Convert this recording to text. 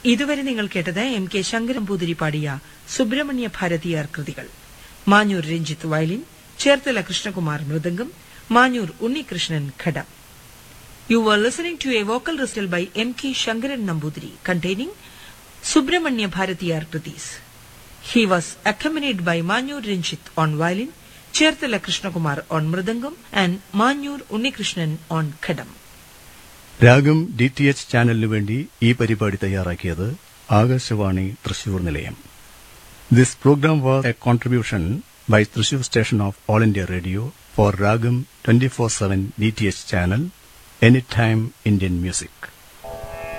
ഇതുവരെ നിങ്ങൾ കേട്ടത് എം കെ ശങ്കരംപൂതിരി പാടിയ സുബ്രഹ്മണ്യ ഭാരതിയാർ കൃതികൾ Manjoor Ranjith violin Cherthala Krishnakumar mridangam Manjoor Unnikrishnan ghatam You were listening to a vocal recital by M. K. Shankaran Nambudiri containing Subramanya Bharatiyar Kritis. He was accompanied by Manyur Rinchit on violin, Cherthala Krishnakumar on mridangam and Manyur Unnikrishnan on khadam. Raagam D T H ചാനലിനു വേണ്ടി ഈ പരിപാടി തയ്യാറാക്കിയത് ആകാശവാണി തൃശൂർ നിലയം this programme was a contribution by Thrissur station of All India Radio for Raagam twenty four seven D T H channel any time Indian music